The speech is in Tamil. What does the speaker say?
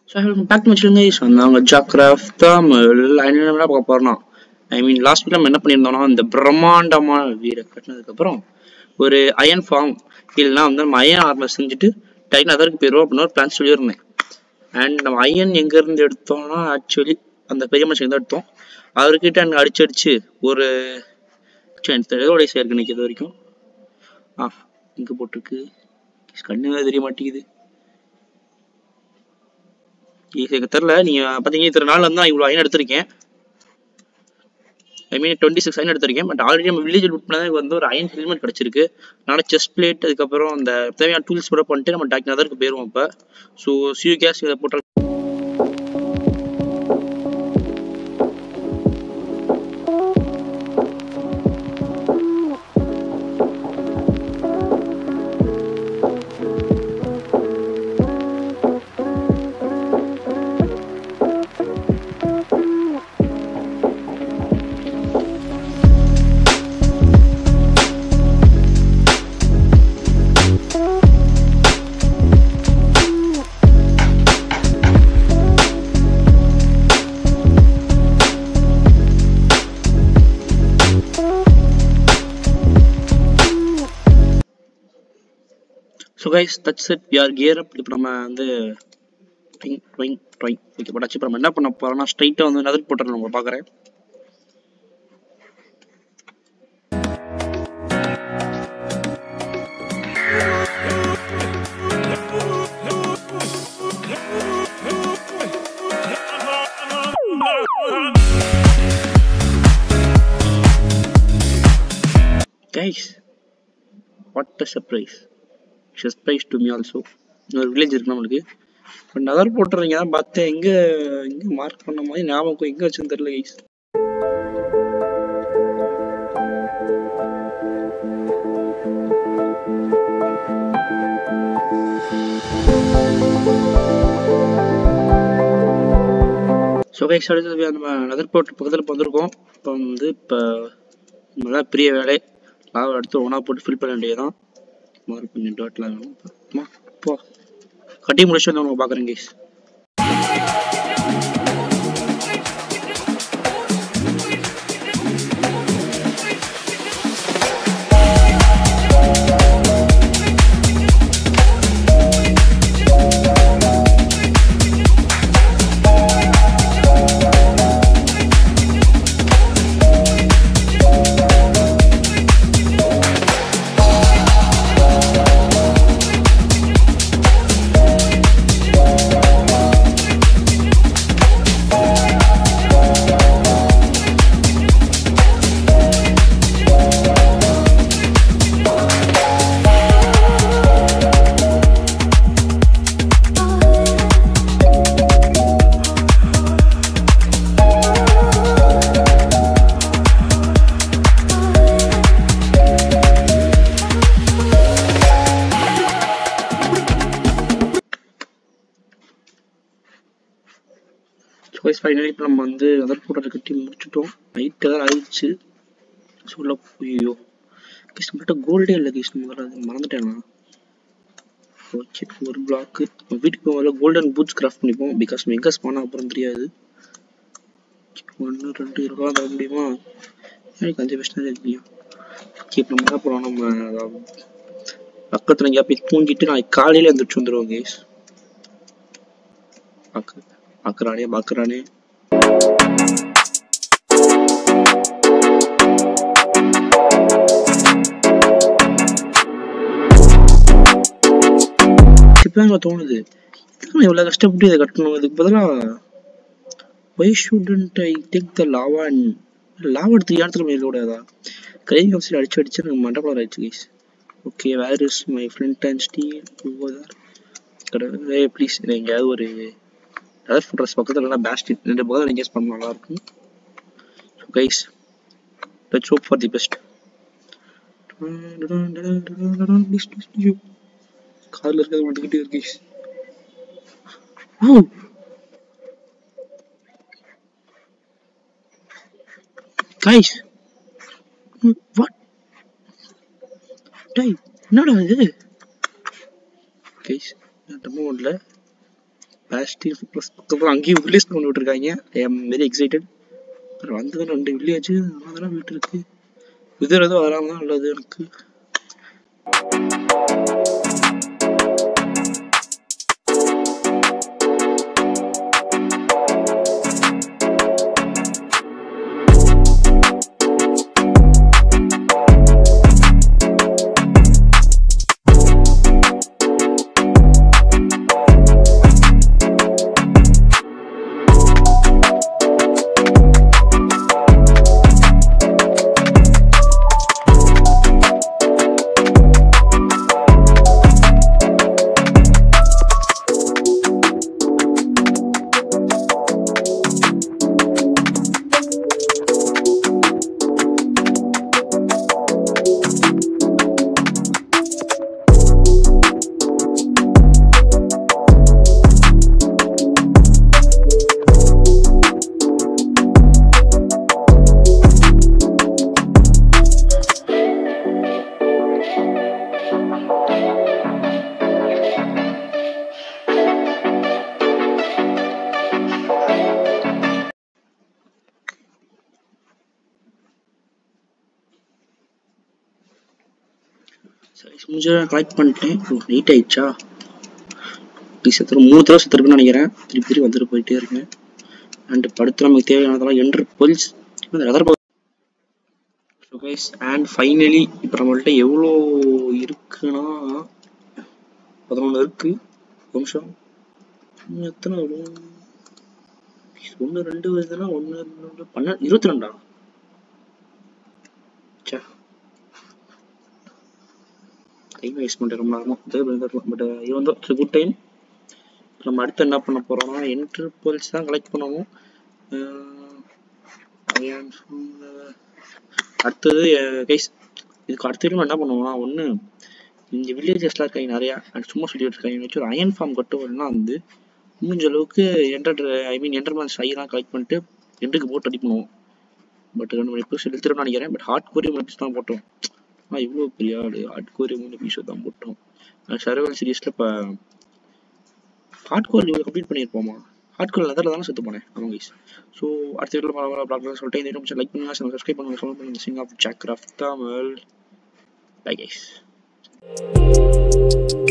ஸோ பேக் வச்சுருங்க சொன்னாங்க ஜாக்ராஃப் தமிழ் என்ன பார்க்க போகிறோம் ஐ மீன் லாஸ்ட் வீக் நம்ம என்ன பண்ணியிருந்தோம்னா இந்த பிரம்மாண்டமான வீடை கட்டினதுக்கப்புறம் ஒரு அயன் ஃபார்ம் இல்லைன்னா வந்து நம்ம அயன் ஆர்மர் செஞ்சுட்டு டைன் அதற்கு போயிடுவோம் அப்படின்னு ஒரு பிளான் சொல்லியிருந்தேன் அண்ட் நம்ம அயன் எங்கேருந்து எடுத்தோம்னா ஆக்சுவலி அந்த பெரிய மனுஷன் தான் எடுத்தோம் அவர்கிட்ட எனக்கு அடிச்சு அடிச்சு ஒரு எதோடைய சேர்க்கு நிற்கிது வரைக்கும் ஆ இங்கே போட்டிருக்கு கண்ணு தெரிய மாட்டேங்குது எனக்கு தெரில நீங்கள் பார்த்தீங்க இத்தனை நாள் வந்து நான் இவ்வளோ அயன் எடுத்திருக்கேன் I mean twenty six iron எடுத்திருக்கேன் பட் ஆல்ரெடி நம்ம வில்லேஜ் லூட் பண்ணது வந்து ஒரு அயன் ஹெல்மெட் கிடச்சிருக்கு அதனால் செஸ்ட் பிளேட் அதுக்கப்புறம் அந்த தேவையான டூல்ஸ் கூட பண்ணிட்டு நம்ம டாக் நதருக்கு போயிடுவோம் இப்போ ஸோ சியூ கேஸ் இதை போட்டு so guys that's it we are gear up இப்போ நம்ம வந்து ட்வைங் ட்வைங் ட்வைங் ஓகே பட் இப்போ நம்ம என்ன பண்ண போகிறோம்னா ஸ்ட்ரைட்டாக வந்து நதில் போட்டுறோம் உங்களை பார்க்குறேன் guys what a surprise surprise to me also இன்னொரு வில்லேஜ் இருக்கு நம்மளுக்கு இப்போ நகர் போட்டுறீங்க தான் பார்த்தேன் எங்கே எங்கே மார்க் பண்ண மாதிரி ஞாபகம் எங்கே வச்சுன்னு தெரியல கைஸ் ஸோ கைஸ் அடுத்தது நம்ம நகர் போட்டு பக்கத்தில் இப்போ வந்திருக்கோம் இப்போ வந்து இப்போ நல்லா பெரிய வேலை லாவை எடுத்து ஒன்றா போட்டு ஃபில் பண்ண வேண்டியதான் மார்க் பண்ணி டாட்லாம் வேணும் போ கட்டி முடிச்சு வந்து உனக்கு பார்க்குறேன் கேஸ் ஸோ ஃபைனலி இப்போ நம்ம வந்து அதர் போட்டரை கட்டி முடிச்சிட்டோம் நைட்டு தான் ஆயிடுச்சு சொல்ல ஐயோ கிருஷ்ண மட்டும் கோல்டே இல்லை கிருஷ்ண முதல்ல அது மறந்துட்டேன் ஓகே ஒரு பிளாக்கு வீட்டுக்கு முதல்ல கோல்டன் பூட்ஸ் கிராஃப்ட் பண்ணிப்போம் பிகாஸ் நம்ம எங்கே ஸ்பான் அப்புறம் தெரியாது ஒன்று ரெண்டு இருபா தர முடியுமா எனக்கு அஞ்சு பிரச்சனை இல்லையா ஓகே இப்போ நம்ம என்ன பண்ணுவோம் நம்ம பக்கத்தில் எங்கேயா போய் தூங்கிட்டு நான் காலையில் எழுந்திரிச்சு வந்துடுவோம் கேஸ் பார்க்க பார்க்குறானே பார்க்குறானே இப்போதான் தோணுது இவ்வளோ கஷ்டப்பட்டு இதை கட்டணும் இதுக்கு பதிலாக why shouldn't I take the lava and lava எடுத்து இடத்துல மேலே கூடாதா கைங் கம்சில் அடிச்சு அடிச்சு எனக்கு மண்டபம் ஆயிடுச்சு guys okay where is my friend and steel கடவுளே ப்ளீஸ் எங்கேயாவது ஒரு அதர் ஃபோட்டோஸ் பக்கத்தில் எல்லாம் பேஸ்ட் ரெண்டு பக்கத்தில் எங்கேஸ் பண்ண நல்லாயிருக்கும் so guys let's hope for the best காதில் இருக்கிறது மட்டுக்கிட்டே இருக்கு ஓ கைஸ் வாட் டேய் என்னடா இது கைஸ் டெமோ மோட்ல பேஸ்டில் ப்ளஸ் பக்கத்தில் அங்கேயும் வில்லேஜ் பண்ணி விட்டுருக்காங்க ஐ ஆம் வெரி எக்ஸைட்டட் வந்தது ரெண்டு வில்லேஜ் அதெல்லாம் வீட்டு இருக்கு இது ஏதோ வராம தான் நல்லது எனக்கு சரி முடிஞ்ச கலெக்ட் பண்ணிட்டேன் நைட் ஆயிடுச்சா இப்படி செத்துரு மூணு தடவை செத்துருக்குன்னு நினைக்கிறேன் திருப்பி திருப்பி வந்துட்டு போயிட்டே இருக்கேன் அண்ட் படுத்து நமக்கு தேவையானதெல்லாம் என்ட்ரு பொலிஸ் other so guys and finally இப்போ நம்மள்ட்ட எவ்வளோ இருக்குன்னா பதினொன்று இருக்கு ஒரு நிமிஷம் இன்னும் எத்தனை வரும் ஒன்று ரெண்டு வருதுன்னா ஒன்று ரெண்டு பன்னெண்டு இருபத்தி ரெண்டா சே டைம் வேஸ்ட் பண்ணிட்டு ரொம்ப நேரமாக பட் இது வந்து இட்ஸ் குட் டைம் நம்ம அடுத்து என்ன பண்ண போறோம்னா என்ட்ரு போல்ஸ் தான் கலெக்ட் பண்ணணும் அடுத்தது கைஸ் இதுக்கு அடுத்த நம்ம என்ன பண்ணுவோம்னா ஒன்று இந்த வில்லேஜஸ்லாம் இருக்காங்க நிறையா சும்மா சொல்லி வச்சிருக்காங்க வச்சு ஒரு அயன் ஃபார்ம் கட்டுவோம்னா வந்து முடிஞ்ச அளவுக்கு என்டர் ஐ மீன் என்டர்மென்ஸ் ஐயெல்லாம் கலெக்ட் பண்ணிட்டு எண்டுக்கு போட்டு அடி பண்ணுவோம் பட் ரெண்டு மணி எபிசோட் எடுத்துருன்னு நினைக்கிறேன் பட் ஹார்ட் கோரி எபிசோட் தான் போட்டோம் ஆனால் இவ்வளோ பெரிய ஆடு ஹார்ட் கோரி மூணு எபிசோட் தான் போட்டோம் சர்வல் சீரீஸில் இப்போ ஹார்ட் கோர் இவ்வளோ கம்ப்ளீட் பண்ணியிருப்போமா ஹார்ட் கோர் அதில் தானே செத்து போனேன் ஆமாம் கைஸ் ஸோ அடுத்த வீட்டில் பல பல ப்ளாக்லாம் சொல்லிட்டு இந்த வீடியோ லைக் பண்ணுங்க சப்ஸ்கிரைப் பண்ணுங்க கமெண்ட் பண்ணுங்க sign off Jack craft Tamil bye guys